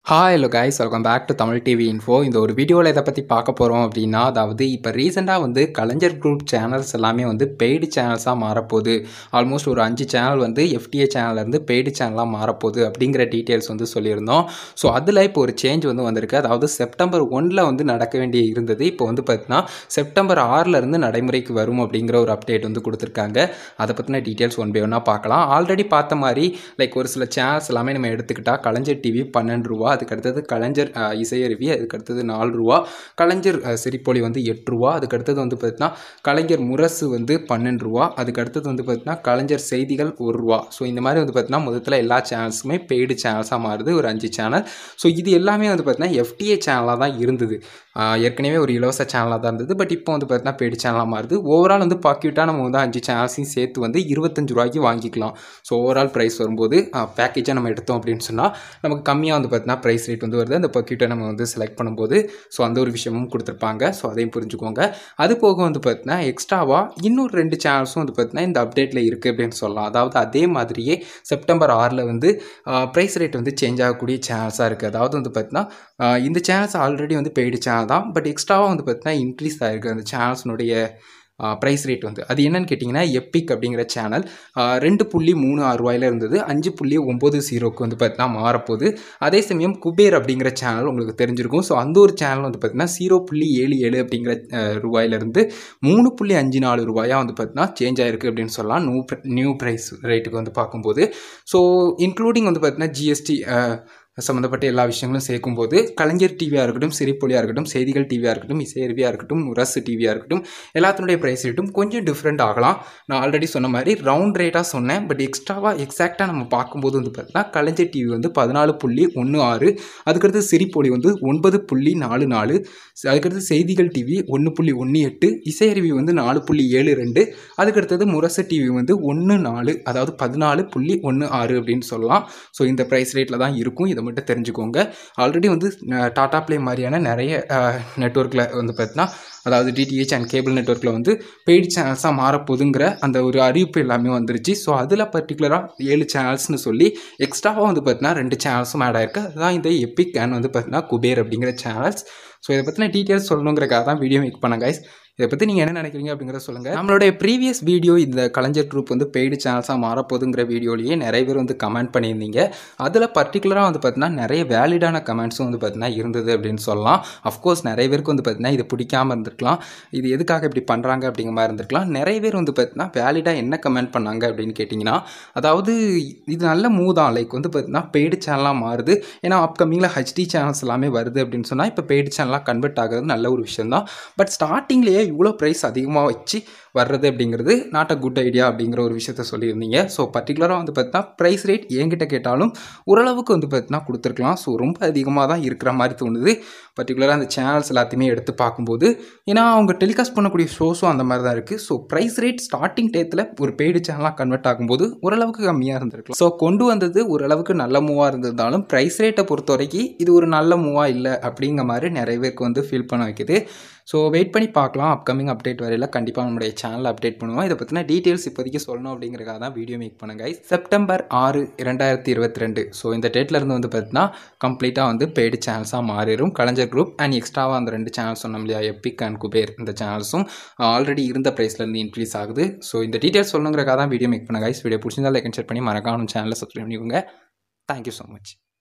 hi hello guys welcome back to Tamil TV info இந்த ஒரு வீடியோவில் இதை பற்றி பார்க்க போகிறோம் அப்படின்னா அதாவது இப்போ ரீசெண்டாக வந்து கலைஞர் குரூப் சேனல்ஸ் எல்லாமே வந்து பெய்டு சேனல்ஸாக மாறப்போகுது ஆல்மோஸ்ட் ஒரு அஞ்சு சேனல் வந்து எஃப்டிஏ சேனல்லேருந்து பெய்டு சேனலாக மாறப்போகுது அப்படிங்கிற டீட்டெயில்ஸ் வந்து சொல்லியிருந்தோம் ஸோ அதில் இப்போ ஒரு சேஞ்ச் வந்து வந்திருக்கு அதாவது செப்டம்பர் ஒன்றில் வந்து நடக்க வேண்டிய இருந்தது இப்போ வந்து பார்த்தீங்கன்னா செப்டம்பர் ஆறிலிருந்து நடைமுறைக்கு வரும் அப்படிங்கிற ஒரு அப்டேட் வந்து கொடுத்துருக்காங்க அதை பற்றின டீட்டெயில்ஸ் ஒன் பை ஒன்னாக பார்க்கலாம் ஆல்ரெடி பார்த்த மாதிரி லைக் ஒரு சில சேனல்ஸ் எல்லாமே நம்ம எடுத்துக்கிட்டால் கலைஞர் டிவி பன்னெண்டு ரூபா அதுக்கு அடுத்தது கலைஞர் அஹ், இசையருவி அதுக்கு அடுத்தது நாலு ரூபா கலைஞர் அஹ், சிரிப்பொலி வந்து எட்டு ரூபா அதுக்கு அடுத்தது வந்து பார்த்தீங்கன்னா கலைஞர் முரசு வந்து பன்னெண்டு ரூபா அதுக்கு அடுத்தது வந்து பார்த்தீங்கன்னா கலைஞர் செய்திகள் ஒரு ரூபா ஸோ இந்த மாதிரி வந்து பார்த்தீங்கன்னா முதல்ல எல்லா சேனல்ஸுமே பெய்டு சேனல்ஸாக மாறுது ஒரு அஞ்சு சேனல் ஸோ இது எல்லாமே வந்து பார்த்தீங்கன்னா எஃப்டிஏ சேனலாக தான் இருந்தது ஆஹ் ஏற்கனவே ஒரு இலவச சேனலாக தான் இருந்தது பட் இப்போ வந்து பார்த்தீங்கன்னா பெய்டு சேனலாக மாறுது ஓவரால் வந்து பாக்யூட்டாக நம்ம வந்து அஞ்சு சேனல்ஸையும் சேர்த்து வந்து இருபத்தஞ்சு ரூபாய்க்கு வாங்கிக்கலாம் ஸோ ஓவரால் ப்ரைஸ் வரும்போது பேக்கேஜாக நம்ம எடுத்தோம் அப்படின்னு சொன்னால் நமக்கு கம்மியாக வந்து பார்த்தீங்கன்னா ப்ரைஸ் ரேட் வந்து வருது அந்த பக்யூட்டை நம்ம வந்து செலக்ட் பண்ணும்போது ஸோ அந்த ஒரு விஷயமும் கொடுத்துருப்பாங்க ஸோ அதையும் புரிஞ்சுக்கோங்க அது போக வந்து பார்த்தீங்கன்னா எக்ஸ்ட்ராவாக இன்னொரு ரெண்டு சேனல்ஸும் வந்து பார்த்தீங்கன்னா இந்த அப்டேட்டில் இருக்குது அப்படின்னு சொல்லலாம் அதாவது அதே மாதிரியே செப்டம்பர் ஆறில் வந்து ப்ரைஸ் ரேட் வந்து சேஞ்ச் ஆகக்கூடிய சேனல்ஸாக இருக்குது அதாவது வந்து பார்த்தீங்கன்னா ஆஹ் இந்த சேனல்ஸ் ஆல்ரெடி வந்து பெய்டு சேனல் தான் பட் எக்ஸ்ட்ராவாக வந்து பார்த்தீங்கன்னா இன்க்ரீஸ் ஆகிருக்கு அந்த சேனல்ஸ்னுடைய ப்ரைஸ் ரேட் வந்து அது என்னன்னு கேட்டிங்கன்னா எப்பிக் அப்படிங்கிற சேனல் ரெண்டு புள்ளி மூணு ஆறு ரூபாயில இருந்தது அஞ்சு புள்ளி ஒம்பது ஜீரோக்கு வந்து பார்த்தீங்கன்னா மாறப்போகுது அதே சமயம் குபேர் அப்படிங்கிற சேனல் உங்களுக்கு தெரிஞ்சிருக்கும் ஸோ அந்த ஒரு சேனல் வந்து பார்த்தீங்கன்னா ஜீரோ புள்ளி ஏழு ஏழு அப்படிங்கிற அஹ், ரூபாயிலிருந்து மூணு புள்ளி அஞ்சு நாலு ரூபாயாக வந்து பார்த்தீங்கன்னா சேஞ்ச் ஆயிருக்கு அப்படின்னு சொல்லலாம் நியூ நியூ ப்ரைஸ் ரேட்டுக்கு வந்து பார்க்கும்போது ஸோ இன்க்ளூடிங் வந்து பார்த்தீங்கன்னா ஜிஎஸ்டி சம்மந்தப்பட்ட எல்லா விஷயங்களும் சேர்க்கும்போது கலைஞர் டிவியாக இருக்கட்டும் சிரிப்பொலியாக இருக்கட்டும் செய்திகள் டிவியாக இருக்கட்டும் இசையருவியாக இருக்கட்டும் முரசு டிவியாக இருக்கட்டும் எல்லாத்தினுடைய ப்ரைஸ் ரேட்டும் கொஞ்சம் டிஃப்ரெண்ட் ஆகலாம் நான் ஆல்ரெடி சொன்ன மாதிரி ரவுண்ட் ரேட்டாக சொன்னேன் பட் எக்ஸ்ட்ராவாக எக்ஸாக்டாக நம்ம பார்க்கும்போது வந்து பார்த்தீங்கன்னா கலைஞர் டிவி வந்து பதினாலு புள்ளி ஒன்று ஆறு அதுக்கடுத்து சிரிப்பொலி வந்து ஒன்பது புள்ளி நாலு நாலு அதுக்கடுத்து செய்திகள் டிவி ஒன்று புள்ளி ஒன்று எட்டு இசையருவி வந்து நாலு புள்ளி ஏழு ரெண்டு அதுக்கடுத்தது முரசு டிவி வந்து ஒன்று நாலு அதாவது பதினாலு புள்ளி ஒன்று ஆறு அப்படின்னு சொல்லலாம் ஸோ இந்த ப்ரைஸ் ரேட்டில் தான் இருக்கும் இதை மட்டும் தெரிஞ்சுக்கோங்க ஆல்ரெடி வந்து அஹ், டாடா ப்ளே மாதிரியான நிறைய நெட்ஒர்க்கில் வந்து பார்த்தீங்கன்னா அதாவது டிடிஹெச் அண்ட் கேபிள் நெட்ஒர்க்கில் வந்து பெய்டு சேனல்ஸாக மாறப்போகுதுங்கிற அந்த ஒரு அறிவிப்பு எல்லாமே வந்துருச்சு ஸோ அதில் பர்டிகுலராக ஏழு சேனல்ஸ்னு சொல்லி எக்ஸ்ட்ராவாக வந்து பார்த்தீங்கன்னா ரெண்டு சேனல்ஸும் ஆட் ஆயிருக்கு அதுதான் இந்த எப்பிக் அண்ட் வந்து பார்த்தீங்கன்னா குபேர் அப்படிங்கிற சேனல்ஸ் ஸோ இதை பற்றின டீட்டெயில்ஸ் சொல்லணுங்கிறக்காக தான் வீடியோ மேக் பண்ண guys இதை பற்றி நீங்கள் என்ன நினைக்கிறீங்க அப்படிங்கிறத சொல்லுங்கள் நம்மளுடைய ப்ரீவியஸ் வீடியோ இந்த கலைஞர் குரூப் வந்து பெய்டு சேனல்ஸாக மாறப்போகுதுங்கிற வீடியோலேயே நிறைய பேர் வந்து கமெண்ட் பண்ணியிருந்தீங்க அதில் பர்டிகுலராக வந்து பார்த்தீங்கன்னா நிறைய வேலிடான கமெண்ட்ஸும் வந்து பார்த்தீங்கன்னா இருந்தது அப்படின்னு சொல்லலாம் அஃப்கோர்ஸ் நிறைய பேருக்கு வந்து பார்த்தீங்கன்னா இது பிடிக்காம இருந்திருக்கலாம் இது எதுக்காக இப்படி பண்ணுறாங்க அப்படிங்கிற மாதிரி இருந்திருக்கலாம் நிறைய பேர் வந்து பார்த்தீங்கன்னா வேலிடாக என்ன கமெண்ட் பண்ணாங்க அப்படின்னு கேட்டிங்கன்னா அதாவது இது நல்ல மூவ் தான் லைக் வந்து பார்த்தீங்கன்னா பெய்டு சேனலாக மாறுது ஏன்னா அப்கமிங்கில் ஹெச்டி சேனல்ஸ் எல்லாமே வருது அப்படின்னு சொன்னால் இப்போ பெய்டு சேனலாக கன்வெர்ட் ஆகிறது நல்ல ஒரு விஷயம் தான் பட் ஸ்டார்டிங்லேயே இவ்வளோ ப்ரைஸ் அதிகமாக வச்சு வர்றது அப்படிங்கிறது நாட் அ குட் ஐடியா அப்படிங்கிற ஒரு விஷயத்த சொல்லியிருந்தீங்க ஸோ பர்டிகுலராக வந்து பார்த்தீங்கன்னா ப்ரைஸ் ரேட் என்கிட்ட கேட்டாலும் ஓரளவுக்கு வந்து பார்த்தீங்கன்னா கொடுத்துருக்கலாம் ஸோ ரொம்ப அதிகமாக தான் இருக்கிற மாதிரி தோணுது பர்டிகுலராக அந்த சேனல்ஸ் எல்லாத்தையுமே எடுத்து பார்க்கும்போது ஏன்னா அவங்க டெலிகாஸ்ட் பண்ணக்கூடிய ஷோஸும் அந்த மாதிரி தான் இருக்குது ஸோ ப்ரைஸ் ரேட் ஸ்டார்டிங் டேத்தில் ஒரு பெய்டு சேனலாக கன்வெர்ட் ஆகும்போது ஓரளவுக்கு கம்மியாக இருந்திருக்கலாம் ஸோ கொண்டு வந்தது ஓரளவுக்கு நல்ல மூவாக இருந்திருந்தாலும் ப்ரைஸ் ரேட்டை பொறுத்த வரைக்கும் இது ஒரு நல்ல மூவாக இல்லை அப்படிங்கிற மாதிரி நிறைய பேருக்கு வந்து ஃபீல் பண்ண வைக்குது ஸோ வெயிட் பண்ணி பார்க்கலாம் அப்கமிங் அப்டேட் வரையில் கண்டிப்பாக நம்மளுடைய சேனலில் அப்டேட் பண்ணுவோம் இதை பற்றின டீட்டெயில்ஸ் இப்போதைக்கு சொல்லணும் அப்படிங்கிறக்காக தான் வீடியோ மேக் பண்ணுங்க செப்டம்பர் ஆறு இரண்டாயிரத்தி இருபத்தி ரெண்டு ஸோ இந்த டேட்ல இருந்து வந்து பார்த்தீங்கன்னா கம்ப்ளீட்டாக வந்து பெய்டு சேனல்ஸாக மாறிடும் கலைஞர் குரூப் அண்ட் எக்ஸ்ட்ராவாக அந்த ரெண்டு சேனல்ஸ் சொன்னோம் இல்லையா எப்பிக் அண்ட் குபேர் இந்த சேனல்ஸும் ஆல்ரெடி இருந்த ப்ரைஸ்லேருந்து இன்க்ரீஸ் ஆகுது ஸோ இந்த டீட்டெயில்ஸ் சொல்லணுங்கிறக்காக தான் வீடியோ மேக் பண்ணுங்க guys வீடியோ பிடிச்சிருந்தா லைக் அண்ட் ஷேர் பண்ணி மறக்காம சேனலை சப்ஸ்கிரைப் பண்ணிக்கோங்க தேங்க்யூ ஸோ மச்